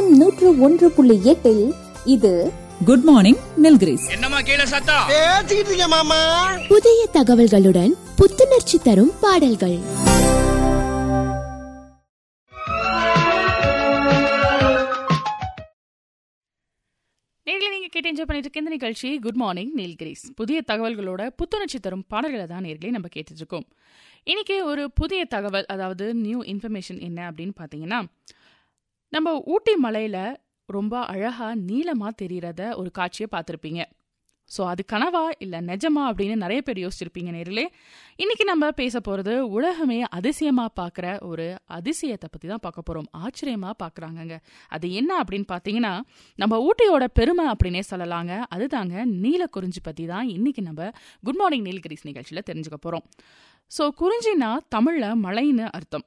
FM நூற்று ஒன்று புள்ளி எட்டில் இது குட் மார்னிங் நில்கிரிஸ் என்னம்மா கீழே சத்தம் பேசிக்கிட்டு இருக்க மாமா புதிய தகவல்களுடன் புத்துணர்ச்சி தரும் பாடல்கள் நேர்களை நீங்க கேட்டு என்ஜாய் பண்ணிட்டு இருக்க இந்த நிகழ்ச்சி குட் மார்னிங் நீல்கிரிஸ் புதிய தகவல்களோட புத்துணர்ச்சி தரும் பாடல்களை தான் நேர்களை நம்ம கேட்டுட்டு இருக்கோம் இன்னைக்கு ஒரு புதிய தகவல் அதாவது நியூ இன்ஃபர்மேஷன் என்ன அப்படின்னு பார்த்தீங்கன்னா நம்ம ஊட்டி மலையில ரொம்ப அழகா நீளமா தெரியறத ஒரு காட்சியை பார்த்துருப்பீங்க ஸோ அது கனவா இல்லை நிஜமா அப்படின்னு நிறைய பேர் யோசிச்சிருப்பீங்க நேரிலே இன்னைக்கு நம்ம பேச போகிறது உலகமே அதிசயமாக பார்க்குற ஒரு அதிசயத்தை பற்றி தான் பார்க்க போகிறோம் ஆச்சரியமாக பார்க்குறாங்கங்க அது என்ன அப்படின்னு பார்த்தீங்கன்னா நம்ம ஊட்டியோட பெருமை அப்படின்னே சொல்லலாங்க அதுதாங்க நீலக்குறிஞ்சி பற்றி தான் இன்னைக்கு நம்ம குட் மார்னிங் நீலகிரிஸ் நிகழ்ச்சியில் தெரிஞ்சுக்க போகிறோம் ஸோ குறிஞ்சினா தமிழில் மலைன்னு அர்த்தம்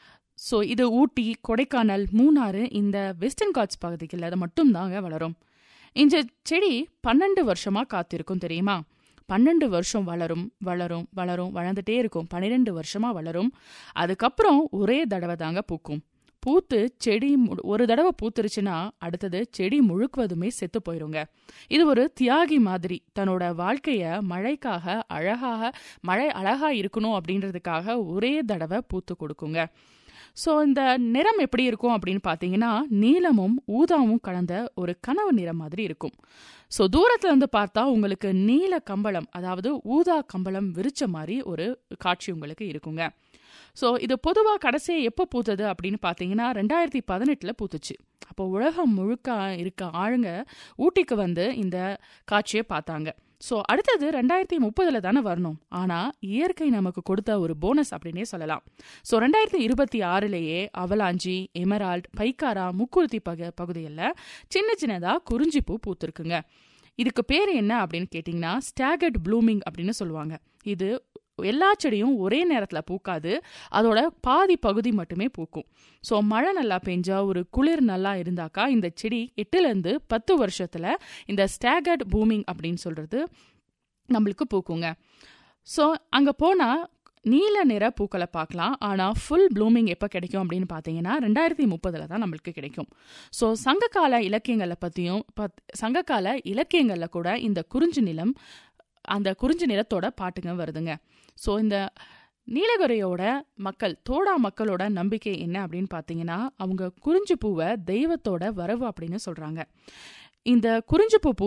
ஸோ இது ஊட்டி கொடைக்கானல் மூணாறு இந்த வெஸ்டர்ன் காட்ஸ் பகுதிகளில் அது மட்டும்தாங்க வளரும் இந்த செடி பன்னெண்டு வருஷமா காத்திருக்கும் தெரியுமா பன்னெண்டு வருஷம் வளரும் வளரும் வளரும் வளர்ந்துட்டே இருக்கும் பன்னிரெண்டு வருஷமா வளரும் அதுக்கப்புறம் ஒரே தடவை தாங்க பூக்கும் பூத்து செடி மு- ஒரு தடவை பூத்துருச்சுன்னா அடுத்தது செடி முழுக்குவதுமே செத்து போயிருங்க இது ஒரு தியாகி மாதிரி தன்னோட வாழ்க்கைய மழைக்காக அழகாக மழை அழகா இருக்கணும் அப்படின்றதுக்காக ஒரே தடவை பூத்து கொடுக்குங்க ஸோ இந்த நிறம் எப்படி இருக்கும் அப்படின்னு பார்த்தீங்கன்னா நீலமும் ஊதாவும் கலந்த ஒரு கனவு நிறம் மாதிரி இருக்கும் ஸோ தூரத்துல இருந்து பார்த்தா உங்களுக்கு நீல கம்பளம் அதாவது ஊதா கம்பளம் விரிச்ச மாதிரி ஒரு காட்சி உங்களுக்கு இருக்குங்க ஸோ இது பொதுவாக கடைசியாக எப்போ பூத்தது அப்படின்னு பார்த்தீங்கன்னா ரெண்டாயிரத்தி பதினெட்டில் பூத்துச்சு அப்போ உலகம் முழுக்க இருக்க ஆளுங்க ஊட்டிக்கு வந்து இந்த காட்சியை பார்த்தாங்க ஸோ அடுத்தது ரெண்டாயிரத்தி முப்பதுல தானே வரணும் ஆனால் இயற்கை நமக்கு கொடுத்த ஒரு போனஸ் அப்படின்னே சொல்லலாம் ஸோ ரெண்டாயிரத்தி இருபத்தி ஆறுலேயே அவலாஞ்சி எமரால்ட் பைக்காரா முக்குருத்தி பக பகுதிகளில் சின்ன சின்னதாக குறிஞ்சிப்பூ பூத்திருக்குங்க இதுக்கு பேர் என்ன அப்படின்னு கேட்டிங்கன்னா ஸ்டாகட் ப்ளூமிங் அப்படின்னு சொல்லுவாங்க இது எல்லா செடியும் ஒரே நேரத்தில் பூக்காது அதோட பாதி பகுதி மட்டுமே பூக்கும் ஸோ மழை நல்லா பெஞ்சா ஒரு குளிர் நல்லா இருந்தாக்கா இந்த செடி எட்டுலேருந்து பத்து வருஷத்தில் இந்த ஸ்டாகட் பூமிங் அப்படின்னு சொல்கிறது நம்மளுக்கு பூக்குங்க ஸோ அங்கே போனால் நீல நிற பூக்களை பார்க்கலாம் ஆனால் ஃபுல் ப்ளூமிங் எப்போ கிடைக்கும் அப்படின்னு பார்த்தீங்கன்னா ரெண்டாயிரத்தி முப்பதில் தான் நம்மளுக்கு கிடைக்கும் ஸோ சங்ககால இலக்கியங்களை பற்றியும் பத் சங்ககால இலக்கியங்களில் கூட இந்த குறிஞ்சி நிலம் அந்த குறிஞ்சி நிலத்தோட பாட்டுங்க வருதுங்க ஸோ இந்த நீலகரையோட மக்கள் தோடா மக்களோட நம்பிக்கை என்ன அப்படின்னு பார்த்தீங்கன்னா அவங்க குறிஞ்சி பூவை தெய்வத்தோட வரவு அப்படின்னு சொல்கிறாங்க இந்த குறிஞ்சி பூ பூ